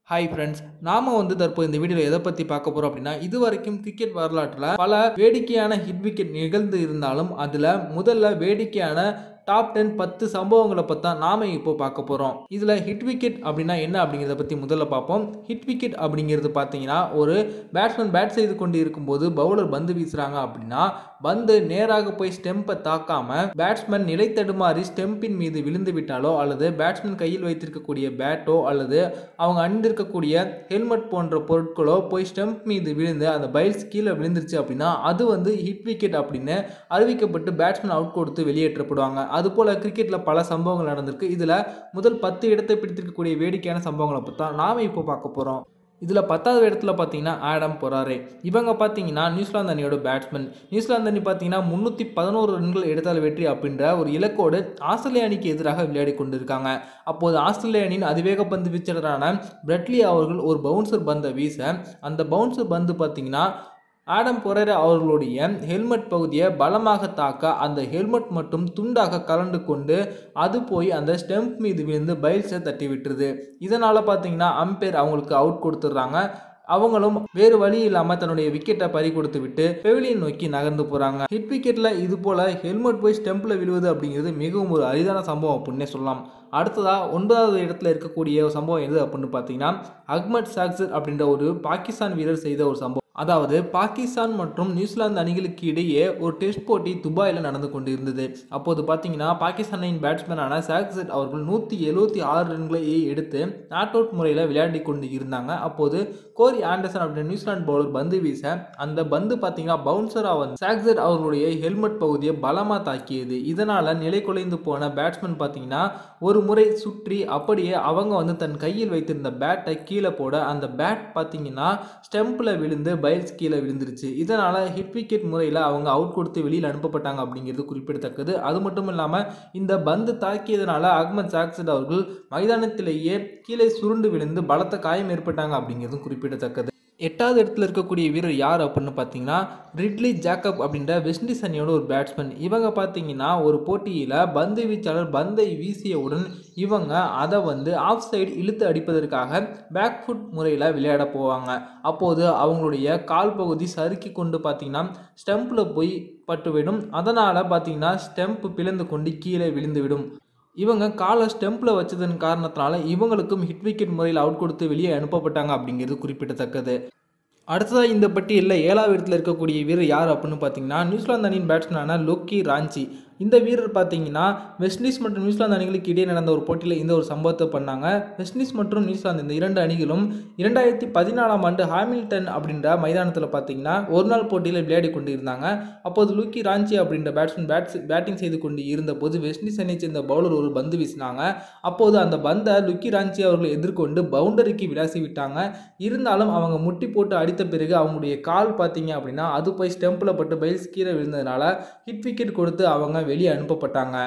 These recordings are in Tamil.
ஹாய் ஃப்ரெண்ட்ஸ் நாம வந்து தற்போது இந்த வீடியோவில் எதை பற்றி பார்க்க போகிறோம் அப்படின்னா இது வரைக்கும் கிரிக்கெட் வரலாற்றில் பல வேடிக்கையான ஹிட் விக்கெட் நிகழ்ந்து இருந்தாலும் அதில் முதல்ல வேடிக்கையான டாப் டென் பத்து சம்பவங்களை பற்றி தான் நாம இப்போ பார்க்க போகிறோம் இதில் ஹிட் விக்கெட் அப்படின்னா என்ன அப்படிங்கிறத பற்றி முதல்ல பார்ப்போம் ஹிட் விக்கெட் அப்படிங்கிறது பார்த்தீங்கன்னா ஒரு பேட்ஸ்மேன் பேட் செய்து கொண்டு இருக்கும்போது பவுலர் பந்து வீசுகிறாங்க அப்படின்னா பந்து நேராக போய் ஸ்டெம்பை தாக்காம பேட்ஸ்மேன் நிலை தடுமாறி ஸ்டெம்பின் மீது விழுந்து விட்டாலோ அல்லது பேட்ஸ்மேன் கையில் வைத்திருக்கக்கூடிய பேட்டோ அல்லது அவங்க அணிந்திருக்கக்கூடிய ஹெல்மெட் போன்ற பொருட்களோ போய் ஸ்டெம்ப் மீது விழுந்து அந்த பைல்ஸ் கீழே விழுந்துருச்சு அப்படின்னா அது வந்து ஹிட் விக்கெட் அப்படின்னு அறிவிக்கப்பட்டு பேட்ஸ்மேன் அவுட் கொடுத்து வெளியேற்றப்படுவாங்க அதுபோல் கிரிக்கெட்டில் பல சம்பவங்கள் நடந்திருக்கு இதில் முதல் பத்து இடத்தை பிடித்திருக்கக்கூடிய வேடிக்கையான சம்பவங்களை பற்றி தான் நாம் இப்போ பார்க்க போகிறோம் இதில் பத்தாவது இடத்துல பார்த்தீங்கன்னா ஆடம் பொராரே இவங்க பார்த்தீங்கன்னா நியூசிலாந்து அணியோட பேட்ஸ்மேன் நியூசிலாந்து அணி பார்த்தீங்கன்னா முந்நூற்றி பதினோரு ரன்கள் எடுத்தால் வெற்றி அப்படின்ற ஒரு இலக்கோடு ஆஸ்திரேலிய அணிக்கு எதிராக விளையாடி கொண்டிருக்காங்க அப்போது ஆஸ்திரேலிய அணியின் அதிவேக பந்து வீச்சாளரான பிரெட்லி அவர்கள் ஒரு பவுன்சர் பந்தை வீச அந்த பவுன்சர் பந்து பார்த்தீங்கன்னா ஆடம் பொரேரா அவர்களுடைய ஹெல்மெட் பகுதியை பலமாக தாக்க அந்த ஹெல்மெட் மட்டும் துண்டாக கலண்டு கொண்டு அது போய் அந்த ஸ்டெம்ப் மீது விழுந்து பைல்ஸை தட்டி விட்டுருது இதனால் பார்த்தீங்கன்னா அம்பேர் அவங்களுக்கு அவுட் கொடுத்துட்றாங்க அவங்களும் வேறு வழி இல்லாமல் தன்னுடைய விக்கெட்டை பறி கொடுத்து விட்டு பெவிலியன் நோக்கி நகர்ந்து போகிறாங்க ஹிட் விக்கெட்டில் இது போல் ஹெல்மெட் போய் ஸ்டெம்பில் விழுவது அப்படிங்கிறது மிகவும் ஒரு அரிதான சம்பவம் அப்படின்னே சொல்லலாம் அடுத்ததாக ஒன்பதாவது இடத்துல இருக்கக்கூடிய ஒரு சம்பவம் எது அப்படின்னு பார்த்தீங்கன்னா அஹ்மத் சாக்சர் அப்படின்ற ஒரு பாகிஸ்தான் வீரர் செய்த ஒரு சம்பவம் அதாவது பாகிஸ்தான் மற்றும் நியூசிலாந்து அணிகளுக்கு இடையே ஒரு டெஸ்ட் போட்டி துபாயில் நடந்து கொண்டு இருந்தது அப்போது பார்த்தீங்கன்னா பாகிஸ்தானின் பேட்ஸ்மேனான சாக்செட் அவர்கள் நூற்றி எழுபத்தி ஆறு ரன்களை எடுத்து நாட் அவுட் முறையில் விளையாடி கொண்டு இருந்தாங்க அப்போது கோரி ஆண்டர்சன் அப்படின்ற நியூசிலாந்து பவுலர் பந்து வீச அந்த பந்து பார்த்தீங்கன்னா பவுன்சராக வந்து சாக்செட் அவர்களுடைய ஹெல்மெட் பகுதியை பலமாக தாக்கியது இதனால் நிலை குலைந்து போன பேட்ஸ்மேன் பார்த்தீங்கன்னா ஒரு முறை சுற்றி அப்படியே அவங்க வந்து தன் கையில் வைத்திருந்த பேட்டை கீழே போட அந்த பேட் பார்த்தீங்கன்னா ஸ்டெம்பில் விழுந்து பைல்ஸ் கீழே விழுந்துருச்சு இதனால் ஹிட் விக்கெட் முறையில் அவங்க அவுட் கொடுத்து வெளியில் அனுப்பப்பட்டாங்க அப்படிங்கிறது குறிப்பிடத்தக்கது அது மட்டும் இல்லாமல் இந்த பந்து தாக்கியதனால அகமது சாக்சட் அவர்கள் மைதானத்திலேயே கீழே சுருண்டு விழுந்து பலத்த காயம் ஏற்பட்டாங்க அப்படிங்கிறதும் குறிப்பிடத்தக்கது எட்டாவது இடத்துல இருக்கக்கூடிய வீரர் யார் அப்படின்னு பார்த்தீங்கன்னா ரிட்லி ஜாக்கப் அப்படின்ற வெஸ்ட் இண்டீஸ் அணியோட ஒரு பேட்ஸ்மேன் இவங்க பார்த்தீங்கன்னா ஒரு போட்டியில் பந்து வீச்சாளர் பந்தை வீசியவுடன் இவங்க அதை வந்து ஆஃப் சைடு இழுத்து அடிப்பதற்காக பேக் ஃபுட் முறையில் விளையாட போவாங்க அப்போது அவங்களுடைய கால் பகுதி சறுக்கி கொண்டு பார்த்தீங்கன்னா ஸ்டெம்பில் போய் பட்டுவிடும் அதனால் பார்த்தீங்கன்னா ஸ்டெம்ப் பிளந்து கொண்டு கீழே விழுந்துவிடும் இவங்க காலை ஸ்டெம்பில் வச்சதன் காரணத்தினால இவங்களுக்கும் ஹிட் விக்கெட் முறையில் அவுட் கொடுத்து வெளியே அனுப்பப்பட்டாங்க அப்படிங்கிறது குறிப்பிடத்தக்கது அடுத்ததாக இந்த பட்டியலில் ஏழாவது இடத்துல இருக்கக்கூடிய வீரர் யார் அப்படின்னு பார்த்தீங்கன்னா நியூசிலாந்து அணியின் பேட்ஸ்மேனான லோக்கி ராஞ்சி இந்த வீரர் பார்த்தீங்கன்னா வெஸ்ட் இண்டீஸ் மற்றும் நியூசிலாந்து அணிகளுக்கு இடையே நடந்த ஒரு போட்டியில் இந்த ஒரு சம்பவத்தை பண்ணாங்க வெஸ்ட் இண்டீஸ் மற்றும் நியூசிலாந்து இந்த இரண்டு அணிகளும் இரண்டாயிரத்தி பதினாலாம் ஆண்டு ஹாமில்டன் அப்படின்ற மைதானத்தில் பார்த்தீங்கன்னா ஒரு நாள் போட்டியில் விளையாடி கொண்டு இருந்தாங்க அப்போது லூக்கி ராஞ்சி அப்படின்ற பேட்ஸ்மேன் பேட்ஸ் பேட்டிங் செய்து கொண்டு இருந்தபோது வெஸ்ட் இண்டீஸ் அணியை சேர்ந்த பவுலர் ஒரு பந்து வீசினாங்க அப்போது அந்த பந்தை லுக்கி ராஞ்சி அவர்கள் எதிர்கொண்டு பவுண்டரிக்கு விளாசி விட்டாங்க இருந்தாலும் அவங்க முட்டி போட்டு அடித்த பிறகு அவங்களுடைய கால் பார்த்தீங்க அப்படின்னா அது போய் ஸ்டெம்பில் பட்டு பைல்ஸ் கீழே விழுந்ததுனால ஹிட் விக்கெட் கொடுத்து அவங்க வெளியே அனுப்பப்பட்டாங்க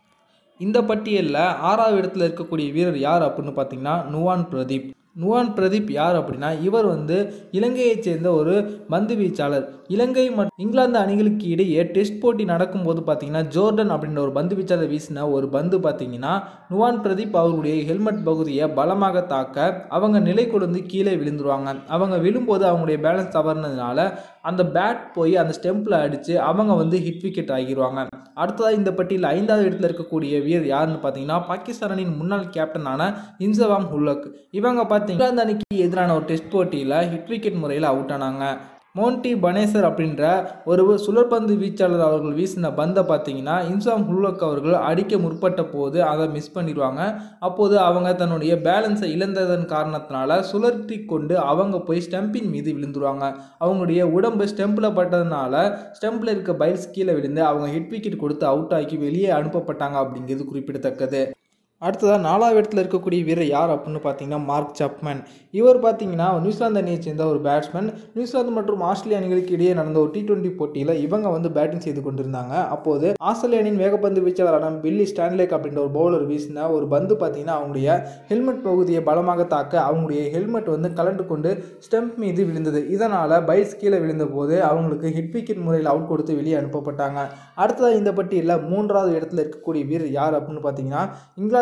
இந்த பட்டியலில் ஆறாவது இடத்துல இருக்கக்கூடிய வீரர் யார் அப்படின்னு பார்த்தீங்கன்னா நுவான் பிரதீப் நுவான் பிரதீப் யார் அப்படின்னா இவர் வந்து இலங்கையைச் சேர்ந்த ஒரு பந்து வீச்சாளர் இலங்கை மற்றும் இங்கிலாந்து அணிகளுக்கு இடையே டெஸ்ட் போட்டி நடக்கும்போது பார்த்தீங்கன்னா ஜோர்டன் அப்படின்ற ஒரு பந்து வீச்சாளர் வீசின ஒரு பந்து பார்த்தீங்கன்னா நுவான் பிரதீப் அவர்களுடைய ஹெல்மெட் பகுதியை பலமாக தாக்க அவங்க நிலை கொண்டு கீழே விழுந்துருவாங்க அவங்க விழும்போது அவங்களுடைய பேலன்ஸ் தவறுனதுனால அந்த பேட் போய் அந்த ஸ்டெம்பில் அடித்து அவங்க வந்து ஹிட் விக்கெட் ஆகிடுவாங்க அடுத்ததாக இந்த பட்டியலில் ஐந்தாவது இடத்துல இருக்கக்கூடிய வீரர் யாருன்னு பார்த்தீங்கன்னா பாகிஸ்தான் அணியின் முன்னாள் கேப்டனான இன்சவாம் ஹுல்லக் இவங்க பார்த்தீங்கன்னா இங்கிலாந்து அணிக்கு எதிரான ஒரு டெஸ்ட் போட்டியில் ஹிட் விக்கெட் முறையில் அவுட் ஆனாங்க மோன்டி பனேசர் அப்படின்ற ஒரு சுழற்பந்து வீச்சாளர் அவர்கள் வீசின பந்தை பார்த்தீங்கன்னா இன்சாம் ஹுல்லக் அவர்கள் அடிக்க முற்பட்ட போது அதை மிஸ் பண்ணிடுவாங்க அப்போது அவங்க தன்னுடைய பேலன்ஸை இழந்ததன் காரணத்தினால சுழற்றி கொண்டு அவங்க போய் ஸ்டெம்பின் மீது விழுந்துருவாங்க அவங்களுடைய உடம்பு ஸ்டெம்பில் பட்டதுனால ஸ்டெம்பில் இருக்க பைல்ஸ் கீழே விழுந்து அவங்க ஹிட் விக்கெட் கொடுத்து அவுட் ஆக்கி வெளியே அனுப்பப்பட்டாங்க அப்படிங்கிறது குறிப்பிடத்தக்கது அடுத்ததாக நாலாவது இடத்துல இருக்கக்கூடிய வீரர் யார் அப்படின்னு பார்த்தீங்கன்னா மார்க் சப்மேன் இவர் பார்த்தீங்கன்னா நியூசிலாந்து அணியை சேர்ந்த ஒரு பேட்ஸ்மேன் நியூசிலாந்து மற்றும் ஆஸ்திரேலிய அணிகளுக்கு இடையே நடந்த ஒரு டி டுவெண்ட்டி போட்டியில் இவங்க வந்து பேட்டிங் செய்து கொண்டிருந்தாங்க அப்போது ஆஸ்திரேலிய அணியின் வேகப்பந்து வீச்சாளரான பில்லி ஸ்டான்லேக் அப்படின்ற ஒரு பவுலர் வீசின ஒரு பந்து பார்த்தீங்கன்னா அவங்களுடைய ஹெல்மெட் பகுதியை பலமாக தாக்க அவங்களுடைய ஹெல்மெட் வந்து கலண்டு கொண்டு ஸ்டெம்ப் மீது விழுந்தது இதனால் பைல்ஸ் கீழே விழுந்த போது அவங்களுக்கு ஹிட் விக்கெட் முறையில் அவுட் கொடுத்து வெளியே அனுப்பப்பட்டாங்க அடுத்ததாக இந்த பட்டியலில் மூன்றாவது இடத்துல இருக்கக்கூடிய வீரர் யார் அப்படின்னு பார்த்தீங்கன்னா இங்கிலாந்து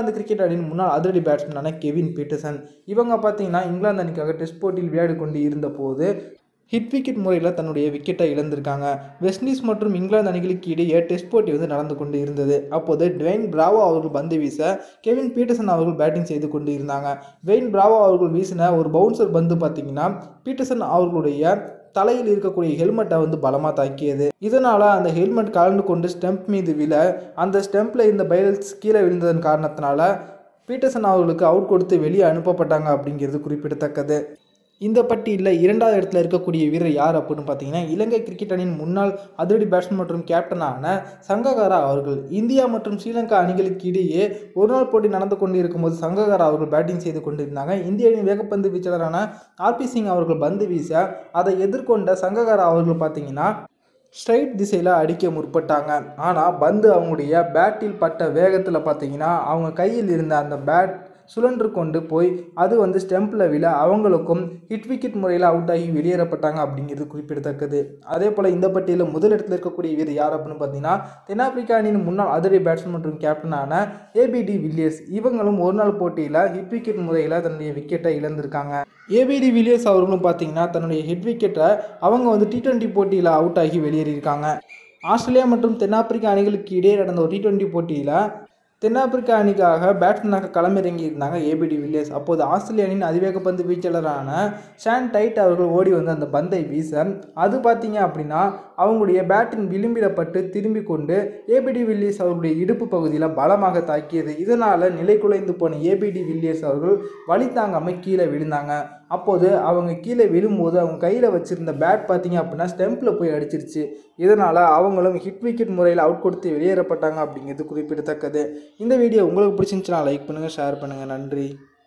இங்கிலாந்து கிரிக்கெட் அணியின் முன்னாள் அதிரடி பேட்ஸ்மேனான கெவின் பீட்டர்சன் இவங்க பார்த்தீங்கன்னா இங்கிலாந்து அணிக்காக டெஸ்ட் போட்டியில் விளையாடி கொண்டு இருந்தபோது ஹிட் விக்கெட் முறையில் தன்னுடைய விக்கெட்டை இழந்திருக்காங்க வெஸ்ட் இண்டீஸ் மற்றும் இங்கிலாந்து அணிகளுக்கு இடையே டெஸ்ட் போட்டி வந்து நடந்து கொண்டு இருந்தது அப்போது ட்வெயின் பிராவோ அவர்கள் பந்து வீச கெவின் பீட்டர்சன் அவர்கள் பேட்டிங் செய்து கொண்டு இருந்தாங்க ட்வெயின் பிராவோ அவர்கள் வீசின ஒரு பவுன்சர் பந்து பார்த்தீங்கன்னா பீட்டர்சன் அவர்களுடைய தலையில் இருக்கக்கூடிய ஹெல்மெட்டை வந்து பலமாக தாக்கியது இதனால் அந்த ஹெல்மெட் கலந்து கொண்டு ஸ்டெம்ப் மீது விழ அந்த ஸ்டெம்பில் இருந்த பைலல்ஸ் கீழே விழுந்ததன் காரணத்தினால பீட்டர்சன் அவர்களுக்கு அவுட் கொடுத்து வெளியே அனுப்பப்பட்டாங்க அப்படிங்கிறது குறிப்பிடத்தக்கது இந்த பட்டியலில் இரண்டாவது இடத்துல இருக்கக்கூடிய வீரர் யார் அப்படின்னு பார்த்தீங்கன்னா இலங்கை கிரிக்கெட் அணியின் முன்னாள் அதிரடி பேட்ஸ்மேன் மற்றும் கேப்டனான சங்ககாரா அவர்கள் இந்தியா மற்றும் ஸ்ரீலங்கா அணிகளுக்கு இடையே ஒரு நாள் போட்டி நடந்து கொண்டு இருக்கும்போது சங்ககாரா அவர்கள் பேட்டிங் செய்து கொண்டிருந்தாங்க இந்திய அணியின் வேகப்பந்து வீச்சாளரான ஆர்பி சிங் அவர்கள் பந்து வீச அதை எதிர்கொண்ட சங்ககாரா அவர்கள் பார்த்தீங்கன்னா ஸ்ட்ரைட் திசையில் அடிக்க முற்பட்டாங்க ஆனால் பந்து அவங்களுடைய பேட்டில் பட்ட வேகத்தில் பார்த்தீங்கன்னா அவங்க கையில் இருந்த அந்த பேட் சுழன்று கொண்டு போய் அது வந்து ஸ்டெம்பில் விழ அவங்களுக்கும் ஹிட் விக்கெட் முறையில் அவுட் ஆகி வெளியேறப்பட்டாங்க அப்படிங்கிறது குறிப்பிடத்தக்கது அதே போல் இந்த பட்டியலில் முதல் இடத்துல இருக்கக்கூடிய வீரர் யார் அப்படின்னு பார்த்தீங்கன்னா தென்னாப்பிரிக்கா அணியின் முன்னாள் அதிரடி பேட்ஸ்மேன் மற்றும் கேப்டனான ஏபிடி வில்லியர்ஸ் இவங்களும் ஒரு நாள் போட்டியில் ஹிட் விக்கெட் முறையில் தன்னுடைய விக்கெட்டை இழந்திருக்காங்க ஏபிடி வில்லியர்ஸ் அவர்களும் பார்த்தீங்கன்னா தன்னுடைய ஹிட் விக்கெட்டை அவங்க வந்து டி டுவெண்ட்டி போட்டியில் அவுட் ஆகி வெளியேறியிருக்காங்க ஆஸ்திரேலியா மற்றும் தென்னாப்பிரிக்கா அணிகளுக்கு இடையே நடந்த ஒரு டி டுவெண்ட்டி போட்டியில் தென்னாப்பிரிக்கா அணிக்காக பேட்ஸ்மேனாக களமிறங்கி இருந்தாங்க ஏபிடி வில்லியர்ஸ் அப்போது ஆஸ்திரேலிய அணியின் அதிவேக பந்து வீச்சாளரான ஷான் டைட் அவர்கள் ஓடி வந்து அந்த பந்தை வீச அது பார்த்தீங்க அப்படின்னா அவங்களுடைய பேட்டின் விளிம்பிடப்பட்டு திரும்பி கொண்டு ஏபிடி வில்லியர்ஸ் அவர்களுடைய இடுப்பு பகுதியில் பலமாக தாக்கியது இதனால் நிலை குலைந்து போன ஏபிடி வில்லியர்ஸ் அவர்கள் வழி தாங்காமல் கீழே விழுந்தாங்க அப்போது அவங்க கீழே விழும்போது அவங்க கையில் வச்சுருந்த பேட் பார்த்தீங்க அப்படின்னா ஸ்டெம்பில் போய் அடிச்சிருச்சு இதனால் அவங்களும் ஹிட் விக்கெட் முறையில் அவுட் கொடுத்து வெளியேறப்பட்டாங்க அப்படிங்கிறது குறிப்பிடத்தக்கது இந்த வீடியோ உங்களுக்கு பிடிச்சிருந்துச்சுன்னா லைக் பண்ணுங்கள் ஷேர் பண்ணுங்கள் நன்றி